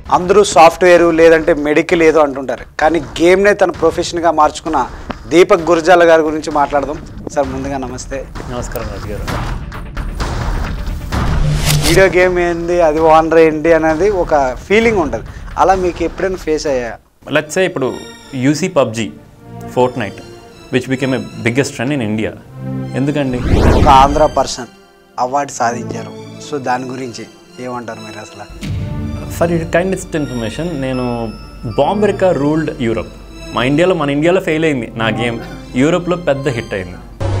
అందరూ సాఫ్ట్వేర్ లేదంటే మెడికల్ ఏదో అంటుంటారు కానీ గేమ్నే తన ప్రొఫెషన్గా మార్చుకున్న దీపక్ గురజాల గారి గురించి మాట్లాడదాం సార్ ముందుగా నమస్తే నమస్కారం రాజు గారు వీడియో గేమ్ ఏంది అది ఓనర్ ఏంటి అనేది ఒక ఫీలింగ్ ఉంటుంది అలా మీకు ఎప్పుడైనా ఫేస్ అయ్యా లెట్సే ఇప్పుడు you see PUBG Fortnite which become a biggest trend in India ఎందుకండి ఒక ఆంధ్ర పర్సన్ అవార్డు సాధించారు సో దాని గురించి ఏమంటారు మీరు అసలు ఫర్ ఇట్ కైండెస్ట్ ఇన్ఫర్మేషన్ నేను బాంబెరికా రూల్డ్ యూరప్ మా ఇండియాలో మన ఇండియాలో ఫెయిల్ అయింది నా గేమ్ యూరోప్లో పెద్ద హిట్ అయింది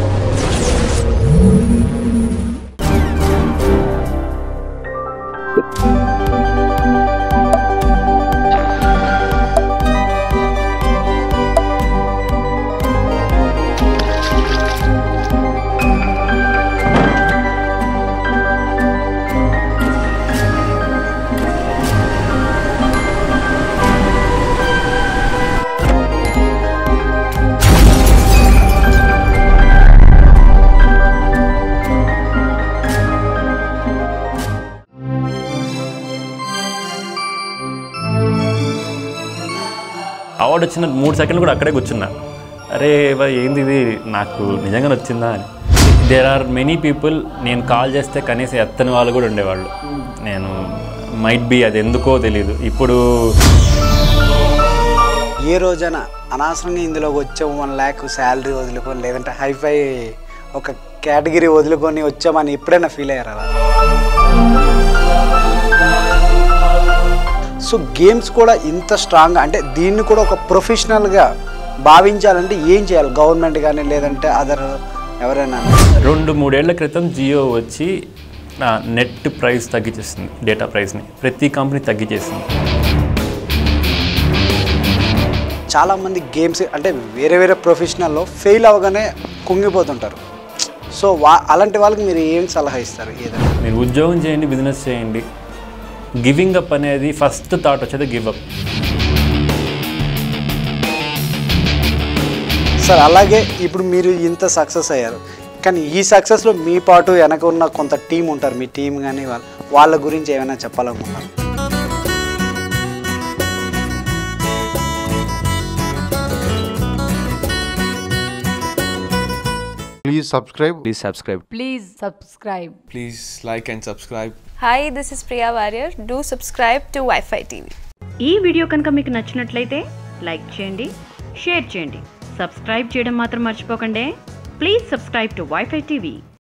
అవార్డు వచ్చిన మూడు సెకండ్లు కూడా అక్కడే కూర్చున్నా అరే వా, ఏంది ఇది నాకు నిజంగానే వచ్చిందా అని దేర్ ఆర్ మెనీ పీపుల్ నేను కాల్ చేస్తే కనీసం ఎత్తని వాళ్ళు కూడా ఉండేవాళ్ళు నేను మైట్ బి అది ఎందుకో తెలియదు ఇప్పుడు ఏ రోజైనా అనవసరంగా ఇందులోకి వచ్చాము వన్ ల్యాక్ శాలరీ వదులుకొని లేదంటే హైఫై ఒక కేటగిరీ వదులుకొని వచ్చామని ఎప్పుడైనా ఫీల్ అయ్యారు అలా సో గేమ్స్ కూడా ఇంత స్ట్రాంగ్ అంటే దీన్ని కూడా ఒక ప్రొఫెషనల్గా భావించాలంటే ఏం చేయాలి గవర్నమెంట్ కానీ లేదంటే అదర్ ఎవరైనా రెండు మూడేళ్ల క్రితం జియో వచ్చి నా నెట్ ప్రైస్ తగ్గించేసింది డేటా ప్రైస్ని ప్రతి కంపెనీ తగ్గించేసింది చాలామంది గేమ్స్ అంటే వేరే వేరే ప్రొఫెషనల్లో ఫెయిల్ అవ్వగానే కుంగిపోతుంటారు సో వా అలాంటి వాళ్ళకి మీరు ఏం సలహా ఇస్తారు ఏదైనా మీరు ఉద్యోగం చేయండి బిజినెస్ చేయండి గివింగ్ అప్ అనేది ఫస్ట్ థాట్ వచ్చేది గివ్ అప్ సార్ అలాగే ఇప్పుడు మీరు ఇంత సక్సెస్ అయ్యారు కానీ ఈ సక్సెస్లో మీ పాటు వెనక ఉన్న కొంత టీం ఉంటారు మీ టీం కానీ వాళ్ళ వాళ్ళ గురించి ఏమైనా చెప్పాలనుకున్నారు Please subscribe. Please subscribe. Please subscribe. Please like and subscribe. Hi, this is Priya Warrior. Do subscribe to Wi-Fi TV. ఈ వీడియో కనుక మీకు నచ్చినట్లయితే లైక్ చేయండి షేర్ చేయండి సబ్స్క్రైబ్ చేయడం మాత్రం మర్చిపోకండి please subscribe to WiFi TV